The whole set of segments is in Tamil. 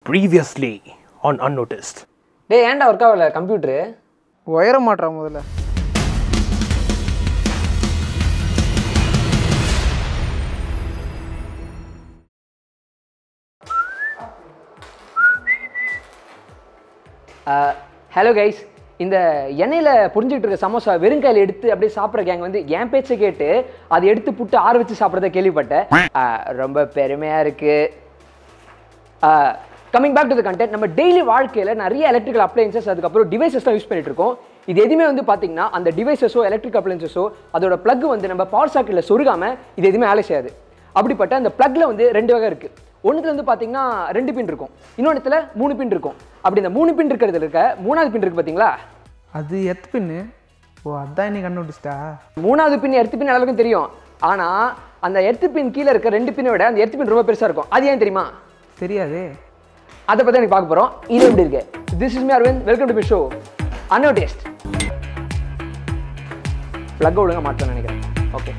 Previously on Unnoticed. டேய் ஏன்டா ஒர்க் ஆகல கம்ப்யூட்டரு உயர மாட்றான் முதல்ல ஹலோ கைஸ் இந்த எண்ணெயில் புரிஞ்சுக்கிட்டு இருக்க சமோசா வெறும் கையில் எடுத்து அப்படியே சாப்பிட்ற கேங் வந்து என் பேச்சை கேட்டு அதை எடுத்து புட்டு ஆற வச்சு சாப்பிட்றத கேள்விப்பட்டேன் அஹ், ரொம்ப பெருமையாக இருக்குது coming back to the content நம்ம டெய்லி வாழ்க்கையில் நிறைய எலக்ட்ரிக்கல் அப்ளைன்சஸ் அதுக்கப்புறம் டிவைசஸ்லாம் யூஸ் பண்ணிட்டு இருக்கோம் இது எதுவுமே வந்து பார்த்தீங்கன்னா அந்த டிவைசஸோ எலக்ட்ரிக் அப்ளைன்சஸோ அதோட plug வந்து நம்ம பவர் சாக்கெட்டில் சொருகாம இது எதுவுமே வேலை செய்யாது அப்படிப்பட்ட அந்த ப்ளக்ல வந்து ரெண்டு வகை இருக்குது ஒன்றுத்துல வந்து பார்த்தீங்கன்னா ரெண்டு பின் இருக்கும் இன்னொன்றுத்துல மூணு பின் இருக்கும் அப்படி இந்த மூணு பின் இருக்கிறதுல இருக்க மூணாவது பின் இருக்கு பார்த்தீங்களா அது எத்து பின்னு ஓ அதான் நீ கண்டுபிடிச்சிட்டா மூணாவது பின் எர்த்து பின் எல்லாருக்கும் தெரியும் ஆனால் அந்த எர்த்து பின் கீழே இருக்க ரெண்டு பின்னை விட அந்த எர்த்து பின் ரொம்ப பெருசாக இருக்கும் அது ஏன் தெரியுமா தெரியாதே அதை பற்றி எனக்கு பார்க்க போகிறோம் இது எப்படி இருக்கு this is me Aravind welcome to B show அன்னோ டேஸ்ட் ப்ளக் ஒழுங்காக மாற்றணும்னு நினைக்கிறேன் ஓகே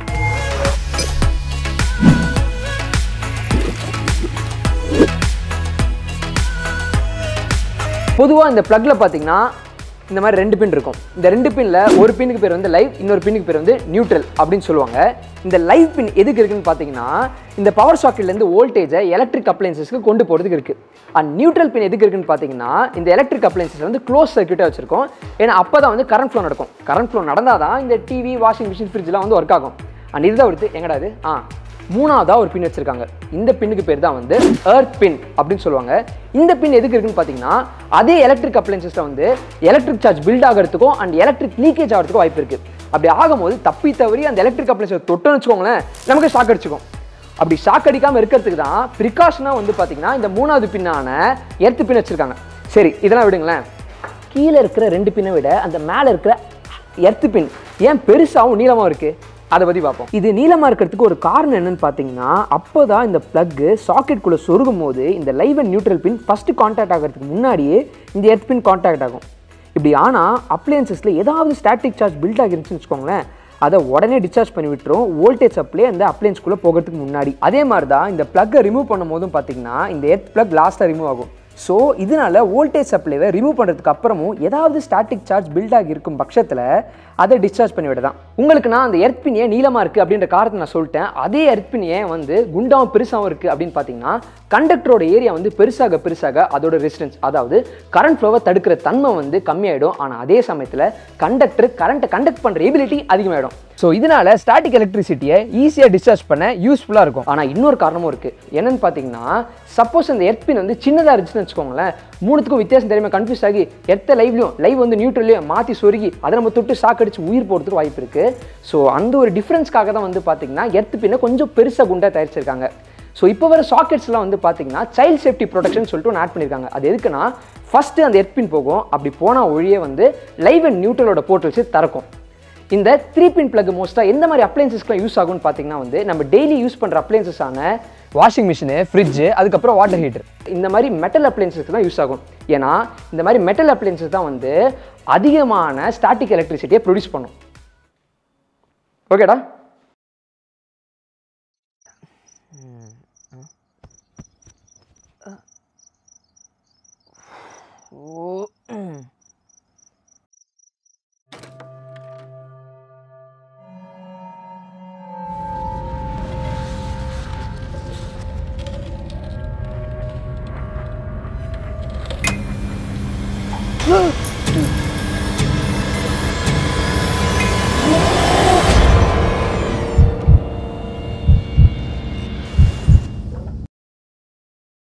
பொதுவாக இந்த ப்ளக்ல பார்த்தீங்கன்னா இந்த மாதிரி ரெண்டு பின் இருக்கும் இந்த ரெண்டு பின்னில் ஒரு பின்னுக்கு பேர் வந்து லைவ் இன்னொரு பின்னுக்கு பேர் வந்து நியூட்ரல் அப்படின்னு சொல்லுவாங்க இந்த லைவ் பின் எதுக்கு இருக்குன்னு பார்த்தீங்கன்னா இந்த பவர் சாக்கெட்லேருந்து வோல்டேஜை எலக்ட்ரிக் அப்ளைன்சஸ்க்கு கொண்டு போகிறதுக்கு இருக்குது அண்ட் நியூட்ரல் பின் எதுக்கு இருக்குன்னு பார்த்தீங்கன்னா இந்த எலக்ட்ரிக் அப்ளைன்சஸ் வந்து க்ளோஸ் சர்க்யூட்டாக வச்சிருக்கோம் ஏன்னா அப்போ தான் வந்து கரண்ட் ஃப்ளோ நடக்கும் கரண்ட் ஃப்ளோ நடந்தால் தான் இந்த டிவி வாஷிங் மிஷின் ஃப்ரிட்ஜ்லாம் வந்து ஒர்க் ஆகும் அண்ட் இதுதான் வருது எங்கடா இது ஆ மூணாவதா ஒரு பின் வச்சிருக்காங்க இந்த பின்னுக்கு பேர் தான் வந்து எர்த் பின் அப்படின்னு சொல்லுவாங்க இந்த பின் எதுக்கு இருக்குன்னு பார்த்தீங்கன்னா அதே எலக்ட்ரிக் அப்ளைன்சஸ்ல வந்து எலக்ட்ரிக் சார்ஜ் பில்ட் ஆகிறதுக்கும் அண்ட் எலக்ட்ரிக் லீக்கேஜ் ஆகிறதுக்கும் வாய்ப்பு இருக்கு அப்படி ஆகும்போது தப்பி தவறி அந்த எலக்ட்ரிக் அப்ளைன்சஸ் தொட்டோன்னு வச்சுக்கோங்களேன் நமக்கு ஷாக் அடிச்சுக்கும் அப்படி ஷாக் அடிக்காம இருக்கிறதுக்கு தான் ப்ரிகாஷனாக வந்து பார்த்தீங்கன்னா இந்த மூணாவது பின்னான எர்த்து பின் வச்சிருக்காங்க சரி இதெல்லாம் விடுங்களேன் கீழே இருக்கிற ரெண்டு பின்னை விட அந்த மேலே இருக்கிற எர்த்து பின் ஏன் பெருசாகவும் நீளமாகவும் இருக்குது அதை பற்றி பார்ப்போம் இது நீளமாக இருக்கிறதுக்கு ஒரு காரணம் என்னன்னு பார்த்தீங்கன்னா அப்போ தான் இந்த ப்ளக்கு சாக்கெட்குள்ளே சொருகும் போது இந்த live and neutral pin first contact ஆகிறதுக்கு முன்னாடியே இந்த எர்த் பின் காண்டாக்ட் ஆகும் இப்படி ஆனால் அப்ளையன்சஸில் ஏதாவது ஸ்டாட்டிக் சார்ஜ் பில்ட் ஆகிருந்துச்சுன்னு வச்சுக்கோங்களேன் அதை உடனே டிஸ்சார்ஜ் பண்ணி விட்டுரும் வோல்டேஜ் சப்ளை அந்த அப்ளையன்ஸ்குள்ளே போகிறதுக்கு முன்னாடி அதே மாதிரி தான் இந்த ப்ளக்கை ரிமூவ் பண்ணும் போதும் பார்த்தீங்கன்னா இந்த எர்த் ப்ளக் லாஸ்ட்டாக ரிமூவ் ஆகும் ஸோ இதனால வோல்டேஜ் சப்ளைவை ரிமூவ் பண்ணுறதுக்கு அப்புறமும் ஏதாவது ஸ்டாட்டிக் சார்ஜ் பில்ட் ஆகி இருக்கும் பட்சத்தில் அதை டிஸ்சார்ஜ் பண்ணி விட தான் உங்களுக்கு நான் அந்த எர்த் பின் ஏன் நீளமாக இருக்குது அப்படின்ற காரணத்தை நான் சொல்லிட்டேன் அதே எர்த் பின் ஏன் வந்து குண்டாவும் பெருசாகவும் இருக்குது அப்படின்னு பார்த்தீங்கன்னா கண்டக்டரோட ஏரியா வந்து பெருசாக பெருசாக அதோட ரெசிஸ்டன்ஸ் அதாவது கரண்ட் ஃப்ளோவை தடுக்கிற தன்மை வந்து கம்மியாயிடும் ஆனால் அதே சமயத்தில் கண்டக்டர் கரண்ட்டை கண்டக்ட் பண்ணுற எபிலிட்டி அதிகமாயிடும் ஸோ இதனால ஸ்டாட்டிக் எலக்ட்ரிசிட்டியை ஈஸியாக டிஸ்சார்ஜ் பண்ண யூஸ்ஃபுல்லாக இருக்கும் ஆனால் இன்னொரு காரணமும் இருக்குது என்னன்னு பார்த்தீங்கன்னா சப்போஸ் அந்த எர்த் பின் வந்து சின்னதாக இருந்துச்சுன்னு வச்சுக்கோங்களேன் மூணுத்துக்கும் வித்தியாசம் தெரியாமல் கன்ஃபியூஸ் ஆகி எர்த்த லைவ்லையும் லைவ் வந்து நியூட்ரல்லையும் மாற்றி சொருகி அதை நம்ம தொட்டு ஷாக் அடிச்சு உயிர் போகிறதுக்கு வாய்ப்பு இருக்குது ஸோ அந்த ஒரு டிஃப்ரென்ஸ்க்காக தான் வந்து பார்த்தீங்கன்னா எர்த் பின்னை கொஞ்சம் பெருசாக குண்டாக தயாரிச்சிருக்காங்க ஸோ இப்போ வர சாக்கெட்ஸ்லாம் வந்து பார்த்தீங்கன்னா சைல்ட் சேஃப்டி ப்ரொடெக்ஷன் சொல்லிட்டு ஒன்று ஆட் பண்ணியிருக்காங்க அது எதுக்குன்னா ஃபஸ்ட்டு அந்த எர்த் போகும் அப்படி போனால் ஒழியே வந்து லைவ் அண்ட் நியூட்ரலோட போர்ட்டல்ஸ் திறக்கும் இந்த த்ரீ பின் பிளக் மோஸ்ட்டாக எந்த மாதிரி அப்ளைன்சஸ்க்குலாம் யூஸ் ஆகும்னு பார்த்தீங்கன்னா வந்து நம்ம டெய்லி யூஸ் பண்ணுற அப்ளைன்சஸான வாஷிங் மிஷினு ஃப்ரிட்ஜு அதுக்கப்புறம் வாட்டர் ஹீட்டர் இந்த மாதிரி மெட்டல் அப்ளைன்சஸ்க்கு தான் யூஸ் ஆகும் ஏன்னா இந்த மாதிரி மெட்டல் அப்ளைன்சஸ் தான் வந்து அதிகமான ஸ்டாட்டிக் எலக்ட்ரிசிட்டியை ப்ரொடியூஸ் பண்ணும் ஓகேடா